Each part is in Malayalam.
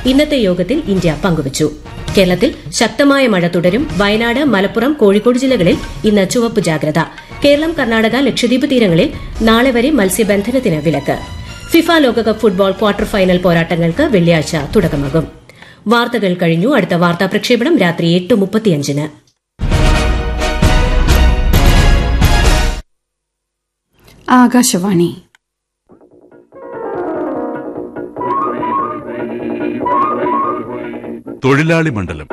ഇന്നത്തെ യോഗത്തിൽ ഇന്ത്യ പങ്കുവച്ചു കേരളത്തിൽ ശക്തമായ മഴ തുടരും വയനാട് മലപ്പുറം കോഴിക്കോട് ജില്ലകളിൽ ഇന്ന് ചുവപ്പ് ജാഗ്രത കേരളം കർണാടക ലക്ഷദ്വീപ് തീരങ്ങളിൽ നാളെ വരെ മത്സ്യബന്ധനത്തിന് വിലക്ക് ഫിഫ ലോകകപ്പ് ഫുട്ബോൾ ക്വാർട്ടർ ഫൈനൽ പോരാട്ടങ്ങൾക്ക് വെള്ളിയാഴ്ച തുടക്കമാകും വാർത്തകൾ കഴിഞ്ഞു അടുത്ത വാർത്താ പ്രക്ഷേപണം രാത്രി എട്ട് മുപ്പത്തിയഞ്ചിന് ആകാശവാണി തൊഴിലാളി മണ്ഡലം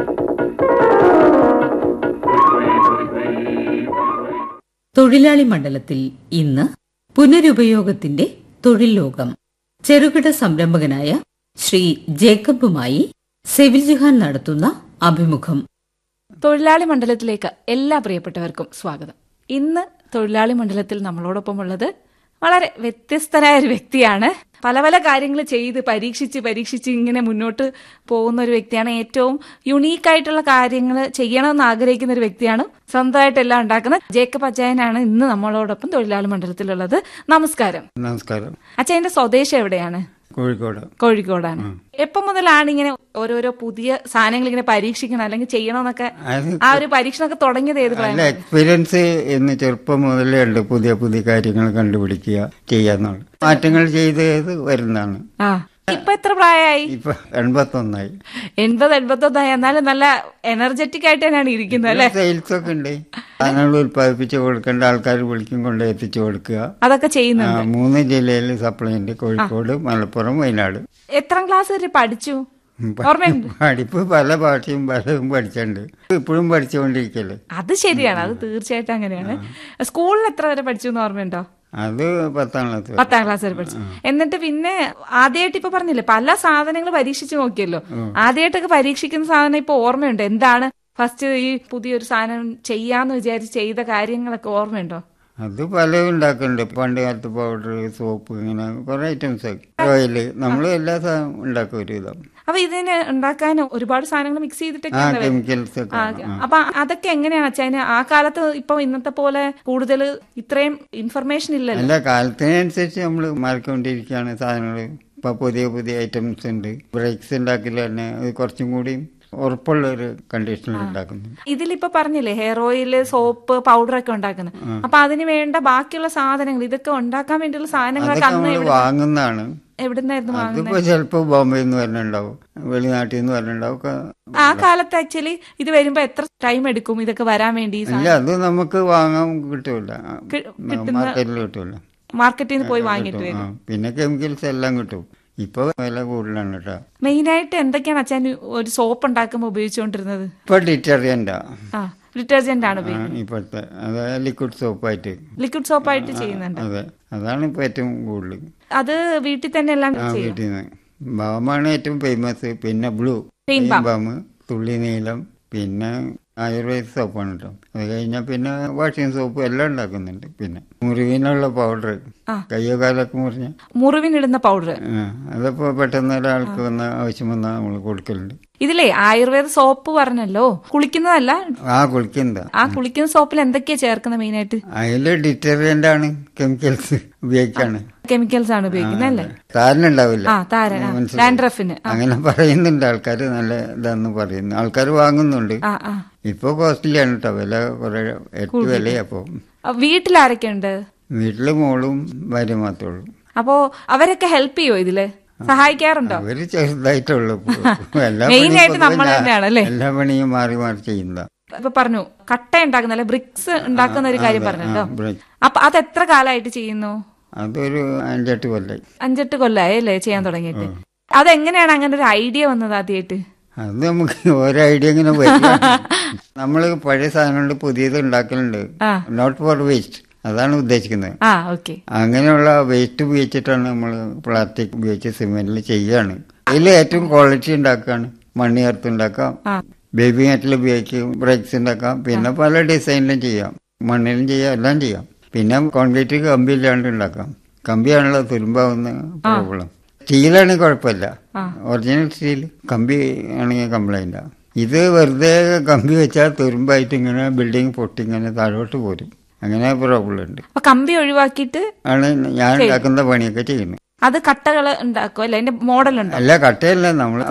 തൊഴിലാളി മണ്ഡലത്തിൽ ഇന്ന് പുനരുപയോഗത്തിന്റെ തൊഴിൽ ലോകം ചെറുകിട സംരംഭകനായ ശ്രീ ജേക്കബുമായി സെവിൽ ജിഹാൻ നടത്തുന്ന അഭിമുഖം തൊഴിലാളി മണ്ഡലത്തിലേക്ക് എല്ലാ പ്രിയപ്പെട്ടവർക്കും സ്വാഗതം ഇന്ന് തൊഴിലാളി മണ്ഡലത്തിൽ നമ്മളോടൊപ്പം ഉള്ളത് വളരെ വ്യത്യസ്തനായ ഒരു വ്യക്തിയാണ് പല പല കാര്യങ്ങൾ ചെയ്ത് പരീക്ഷിച്ച് പരീക്ഷിച്ച് ഇങ്ങനെ മുന്നോട്ട് പോകുന്ന ഒരു വ്യക്തിയാണ് ഏറ്റവും യുണീക്ക് ആയിട്ടുള്ള കാര്യങ്ങൾ ചെയ്യണമെന്ന് ആഗ്രഹിക്കുന്ന ഒരു വ്യക്തിയാണ് സ്വന്തമായിട്ട് എല്ലാം ഉണ്ടാക്കുന്ന ജേക്കബ് അച്ചായനാണ് ഇന്ന് നമ്മളോടൊപ്പം തൊഴിലാളി മണ്ഡലത്തിലുള്ളത് നമസ്കാരം നമസ്കാരം അച്ചായന്റെ സ്വദേശം എവിടെയാണ് കോഴിക്കോട് കോഴിക്കോടാണ് എപ്പം മുതലാണ് ഇങ്ങനെ ഓരോരോ പുതിയ സാധനങ്ങൾ ഇങ്ങനെ പരീക്ഷിക്കണം അല്ലെങ്കിൽ ചെയ്യണമെന്നൊക്കെ അത് ആ ഒരു പരീക്ഷണമൊക്കെ തുടങ്ങിയത് ഏത് പ്രായം നല്ല എക്സ്പീരിയൻസ് എന്ന് ചെറുപ്പം മുതലേ ഉണ്ട് പുതിയ പുതിയ കാര്യങ്ങൾ കണ്ടുപിടിക്കുക ചെയ്യാന്നുള്ളത് മാറ്റങ്ങൾ ചെയ്ത് ചെയ്ത് വരുന്നതാണ് ആ ഇപ്പൊ എത്ര പ്രായമായി ഇപ്പൊ എൺപത്തൊന്നായി എൺപത് എൺപത്തൊന്നായി എന്നാലും നല്ല എനർജറ്റിക് ആയിട്ട് തന്നെയാണ് ഇരിക്കുന്നത് അല്ലെ സെയിൽസ് ഒക്കെ ഉണ്ട് സാധനങ്ങൾ ഉൽപ്പാദിപ്പിച്ച് കൊടുക്കേണ്ട ആൾക്കാർ വിളിക്കും കൊണ്ട് എത്തിച്ചു കൊടുക്കുക അതൊക്കെ ആ, ചെയ്യുന്നുണ്ട് മൂന്ന് ജില്ലയിൽ സപ്ലൈ ഉണ്ട് കോഴിക്കോട് മലപ്പുറം വയനാട് എത്രാം ക്ലാസ് വരെ പഠിച്ചു ഓർമ്മയുണ്ട് പഠിപ്പ് പല ഭാഷയും പലതും പഠിച്ചിട്ടുണ്ട് ഇപ്പോഴും പഠിച്ചുകൊണ്ടിരിക്കല്ലേ അത് ശരിയാണ് അത് തീർച്ചയായിട്ടും അങ്ങനെയാണ് സ്കൂളിൽ എത്ര വരെ പഠിച്ചു എന്ന് ഓർമ്മയുണ്ടോ അത് പത്താം ക്ലാസ് പത്താം ക്ലാസ് വരെ പഠിച്ചു എന്നിട്ട് പിന്നെ ആദ്യമായിട്ട് ഇപ്പൊ പറഞ്ഞില്ലേ പല സാധനങ്ങൾ പരീക്ഷിച്ചു നോക്കിയല്ലോ ആദ്യമായിട്ടൊക്കെ പരീക്ഷിക്കുന്ന സാധനം ഇപ്പൊ ഓർമ്മയുണ്ട് എന്താണ് ഫസ്റ്റ് ഈ പുതിയൊരു സാധനം ചെയ്യാന്ന് വിചാരിച്ച് ചെയ്ത കാര്യങ്ങളൊക്കെ ഓർമ്മയുണ്ടോ അത് പലതും ഉണ്ടാക്കുന്നുണ്ട് പണ്ട് കാലത്ത് പൗഡർ സോപ്പ് ഇങ്ങനെ കുറെ ഐറ്റംസ് ഓയില് നമ്മൾ എല്ലാ സാധനവും ഉണ്ടാക്കും ഒരു വിധം അപ്പൊ ഇതിന് ഉണ്ടാക്കാൻ ഒരുപാട് സാധനങ്ങൾ മിക്സ് ആ ചെയ്തിട്ടൊക്കെയാണ് വരുന്നത്. കെമിക്കൽസ് ഒക്കെ ആ, ആ. അപ്പൊ അതൊക്കെ എങ്ങനെയാണ് അച്ഛന് ആ കാലത്ത് ഇപ്പൊ ഇന്നത്തെ പോലെ കൂടുതൽ ഇത്രയും ഇൻഫർമേഷൻ ഇല്ലല്ലോ അല്ല കാലത്തിനനുസരിച്ച് നമ്മൾ മാറിക്കൊണ്ടിരിക്കുകയാണ് സാധനങ്ങൾ ഇപ്പൊ പുതിയ പുതിയ ഐറ്റംസ് ഉണ്ട് ബ്രേക്സ് ഉണ്ടാക്കില്ല തന്നെ അത് കുറച്ചും കൂടി ഉറപ്പുള്ള ഒരു കണ്ടീഷനിൽ ഉണ്ടാക്കുന്നു ഇതിലിപ്പോ പറഞ്ഞില്ലേ ഹെയർ ഓയിൽ സോപ്പ് പൗഡർ ഒക്കെ ഉണ്ടാക്കുന്നത് അപ്പൊ അതിന് വേണ്ട ബാക്കിയുള്ള സാധനങ്ങൾ ഇതൊക്കെ ഉണ്ടാക്കാൻ വേണ്ടിയുള്ള സാധനങ്ങളൊക്കെ അതൊക്കെ അന്ന് നമ്മൾ എവിടെ വാങ്ങുന്നതാണ് എവിടുന്നായിരുന്നു വാങ്ങുന്നത് അതിപ്പോ ചിലപ്പോ ബോംബെയിൽ നിന്ന് വരണുണ്ടാവും വെളിനാട്ടിൽ നിന്ന് വരണുണ്ടാവും ഒക്കെ ആ കാലത്ത് ആക്ച്വലി ഇത് വരുമ്പോ എത്ര ടൈം എടുക്കും ഇതൊക്കെ വരാൻ വേണ്ടി ഈ ഇല്ല അത് നമുക്ക് വാങ്ങാൻ കിട്ടൂല കി- കിട്ടുന്ന- മാർക്കറ്റിൽ കിട്ടൂല മാർക്കറ്റിൽ നിന്ന് പോയി വാങ്ങിട്ട് കിട്ടും. വരും ആ, പിന്നെ കെമിക്കൽസ് എല്ലാം കിട്ടും ഇപ്പൊ വില കൂടുതലാണ് കേട്ടോ മെയിൻ ആയിട്ട് എന്തൊക്കെയാണ് അച്ഛൻ ഒരു സോപ്പ് ഉണ്ടാക്കുമ്പോൾ ഉപയോഗിച്ചുകൊണ്ടിരുന്നത് ഇപ്പൊ ഡിറ്റർജന്റാ ആ ഡിറ്റർജന്റ് ആണ് ഉപയോഗിക്കുന്നത് ഇപ്പോഴത്തെ അതായത് ലിക്വിഡ് സോപ്പായിട്ട് ലിക്വിഡ് സോപ്പായിട്ട് ചെയ്യുന്നുണ്ട് അതെ അതാണ് ഇപ്പൊ ഏറ്റവും കൂടുതൽ അത് വീട്ടിൽ തന്നെ എല്ലാം ആ ചെയ്യും വീട്ടിൽ നിന്ന് ബാമാണ് ഏറ്റവും ഫേമസ് പിന്നെ ബ്ലൂ Pain balm. ബാം തുള്ളി നീലം പിന്നെ ആയുർവേദ സോപ്പാണ് കേട്ടോ അത് കഴിഞ്ഞാൽ പിന്നെ വാഷിംഗ് സോപ്പ് എല്ലാം ഉണ്ടാക്കുന്നുണ്ട് പിന്നെ മുറിവിനുള്ള പൗഡർ ആ. കയ്യോ കാലൊക്കെ മുറിഞ്ഞ മുറിവിനിടുന്ന പൗഡർ ആ, അതപ്പോ പെട്ടെന്ന് ഒരാൾക്ക് വന്ന ആവശ്യം വന്നാൽ നമ്മൾ കൊടുക്കലുണ്ട് ഇതിലേ ആയുർവേദ സോപ്പ് പറഞ്ഞല്ലോ കുളിക്കുന്നതല്ല ആ കുളിക്കുന്നതാ ആ കുളിക്കുന്ന സോപ്പിൽ എന്തൊക്കെയാ ചേർക്കുന്നത് മെയിൻ ആയിട്ട് അതില് ഡിറ്റർജന്റ് ആണ് കെമിക്കൽസ് ഉപയോഗിക്കാണ് കെമിക്കൽസ് ആണ് ഉപയോഗിക്കുന്നത് അല്ലേ താരനുണ്ടാവില്ല ആ താരൻ ആ, മനസ്സിലായോ? ഡാൻഡ്രഫിന് ആ, അങ്ങനെ പറയുന്നുണ്ട് ആൾക്കാർ നല്ല ഇതാന്ന് പറയുന്നു ആൾക്കാർ വാങ്ങുന്നുണ്ട് ആ ആ ഇപ്പൊ കോസ്റ്റ്ലിയാണ് കേട്ടോ വില കുറെ എട്ട് വിലയാ അപ്പൊ ആ, വീട്ടിലാരൊക്കെ ഉണ്ട് വീട്ടില് മോളും ഭാര്യ മാത്രമേ ഉള്ളൂ അപ്പോ അവരൊക്കെ ഹെൽപ്പ് ചെയ്യോ ഇതില് സഹായിക്കാറുണ്ടോ അവര് ചെറുതായിട്ടുള്ളൂ എല്ലാ Main പണിയും ആയിട്ട് പൊതുവെ നമ്മൾ ഞാൻ- തന്നെയാണ് അല്ലേ? എല്ലാ പണിയും മാറി മാറി ചെയ്യുന്നതാ ഇപ്പൊ പറഞ്ഞു കട്ട ഉണ്ടാക്കുന്ന അല്ലെ ബ്രിക്സ് ഉണ്ടാക്കുന്ന ഒരു കാര്യം അതെ, പറഞ്ഞല്ലോ ആ, brick. അപ്പൊ അത് എത്ര കാലമായിട്ട് ചെയ്യുന്നു അതൊരു അഞ്ചെട്ട് കൊല്ലായി അഞ്ചെട്ട് കൊല്ലായി അല്ലേ ചെയ്യാൻ തുടങ്ങിയിട്ട് അതെങ്ങനെയാണ് അങ്ങനെ ഒരു ഐഡിയ വന്നത് ആദ്യമായിട്ട് അത് നമുക്ക് ഓരോ ഐഡിയ ഇങ്ങനെ വരിക നമ്മള് പഴയ സാധനങ്ങൾ പുതിയത് ഉണ്ടാക്കലുണ്ട് ആ. നോട്ട് ഫോർ വേസ്റ്റ് അതാണ് ഉദ്ദേശിക്കുന്നത് ആ ഓക്കെ അങ്ങനെയുള്ള വേസ്റ്റ് ഉപയോഗിച്ചിട്ടാണ് നമ്മൾ പ്ലാസ്റ്റിക് ഉപയോഗിച്ച് സിമെന്റിൽ ചെയ്യാണ് അതിൽ ഏറ്റവും ക്വാളിറ്റി ഉണ്ടാക്കാണ് മണ്ണി ചേർത്ത് ഉണ്ടാക്കാം ആ ബേബി മെറ്റൽ ഉപയോഗിക്കും ബ്രേക്സ് ഉണ്ടാക്കാം പിന്നെ പല ഡിസൈനിലും ചെയ്യാം മണ്ണിലും ചെയ്യാം എല്ലാം ചെയ്യാം പിന്നെ കോൺക്രീറ്റ് കമ്പി ഇല്ലാണ്ട് ഉണ്ടാക്കാം കമ്പിയാണല്ലോ തുരുമ്പാവുന്ന പ്രോബ്ലം സ്റ്റീലാണെങ്കിൽ കുഴപ്പമില്ല ഒറിജിനൽ സ്റ്റീൽ കമ്പി ആണെങ്കിൽ കംപ്ലൈന്റ് ഇത് വെറുതെ കമ്പി വെച്ചാൽ തുരുമ്പായിട്ട് ഇങ്ങനെ ബിൽഡിംഗ് പൊട്ടി ഇങ്ങനെ താഴോട്ട് പോരും അങ്ങനെ പ്രോബ്ലം ഉണ്ട് അപ്പൊ കമ്പി ഒഴിവാക്കിയിട്ട് ആണ് ഞാൻ ഉണ്ടാക്കുന്ന പണിയൊക്കെ ചെയ്യുന്നത് അത് കട്ടകൾ ഉണ്ടാക്കും അല്ലെ അതിന്റെ മോഡൽ ഉണ്ടോ അല്ല കട്ടയല്ല നമ്മൾ